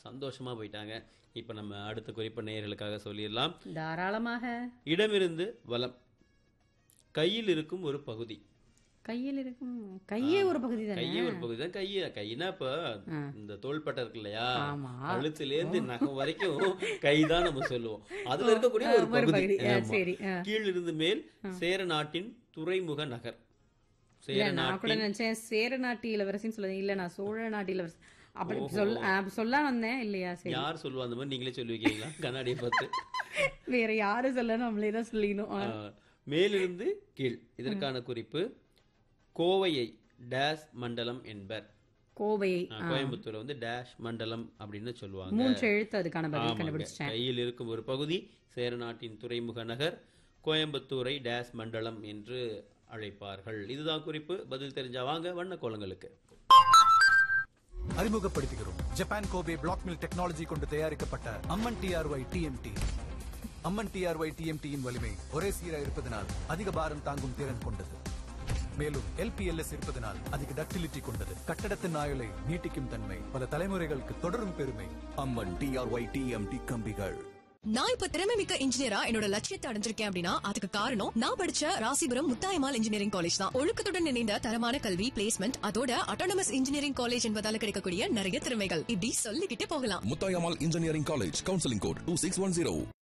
சந்தோஷமா போயிட்டாங்க இப்போ நம்ம அடுத்த குறிப்பு நேயர்களுக்காக சொல்லிடலாம் தாராளமாக இடமிருந்து வலம் கையில் இருக்கும் ஒரு பகுதி கையில் இருக்கும் கையே ஒரு பகுதி தானே கையே ஒரு பகுதி தான் கைய கைனா இப்ப இந்த தோள்பட்டை இருக்கு இல்லையா ஆமா. கழுத்துல இருந்து நகம் வரைக்கும் கைதான் நம்ம சொல்லுவோம் அதுல இருக்கக்கூடிய ஒரு ஒரு பகுதி பகுதி. ஆ, ஆமா. சரி, ஆ. கீழ் இருந்து மேல் சேர நாட்டின் துறைமுக நகர் இல்ல சேர நான் கூட நாட்டின் நினைச்சேன் சேர நாட்டு இளவரசின்னு சொல்லுது இல்ல நான் சோழ நாட்டு இளவரசி அப்படி சொல்ல அப்படி சொல்ல வந்தேன் இல்லையா சரி யார் சொல்லுவா அந்த மாதிரி நீங்களே சொல்லி வைக்கிறீங்களா கண்ணாடியை பார்த்து வேற யாரு சொல்ல நம்மளே தான் சொல்லிக்கணும் ஆ. ஆ, மேலிருந்து கீழ் இதற்கான குறிப்பு கோவையை டேஷ் மண்டலம் என்பர் கோவையை ஆ, கோயம்புத்தூரை வந்து டேஷ் மண்டலம் அப்படின்னு சொல்லுவாங்க மூன்று எழுத்து அதுக்கான பதில் ஆமாங்க. கண்டுபிடிச்சிட்டேன் கையில் இருக்கும் ஒரு பகுதி சேரநாட்டின் துறைமுக நகர் கோயம்புத்தூரை டேஸ் மண்டலம் என்று அழைப்பார்கள் இதுதான் குறிப்பு பதில் தெரிஞ்சா வாங்க வண்ண கோலங்களுக்கு அறிமுகப்படுத்துகிறோம் Japan Kobe black mill technology கொண்டு தயாரிக்கப்பட்ட Amman TRY TMT Amman TRY டிஎம்டியின் வலிமை ஒரே சீராக இருப்பதனால் அதிக பாரம் தாங்கும் திறன் கொண்டது மேலும் எல்பிஎல்எஸ் இருப்பதனால் அதிக டக்டிலிட்டி கொண்டது கட்டடத்தின் ஆயுளை நீட்டிக்கும் தன்மை பல தலைமுறைகளுக்கு தொடரும் பெருமை அம்மன் டிஆர்ஒய் டிஎம்டி கம்பிகள் நான் இப்ப திறமை மிக்க இன்ஜினியரா என்னோட லட்சியத்தை அடைஞ்சிருக்கேன் அப்படின்னா அதுக்கு காரணம் நான் படிச்ச ராசிபுரம் முத்தாயமால் இன்ஜினியரிங் காலேஜ் தான் ஒழுக்கத்துடன் இணைந்த தரமான கல்வி பிளேஸ்மெண்ட் அதோட அட்டானமஸ் இன்ஜினியரிங் காலேஜ் என்பதால கிடைக்கக்கூடிய நிறைய திறமைகள் இப்படி சொல்லிக்கிட்டே போகலாம் Muthayammal engineering college counselling code two six one zero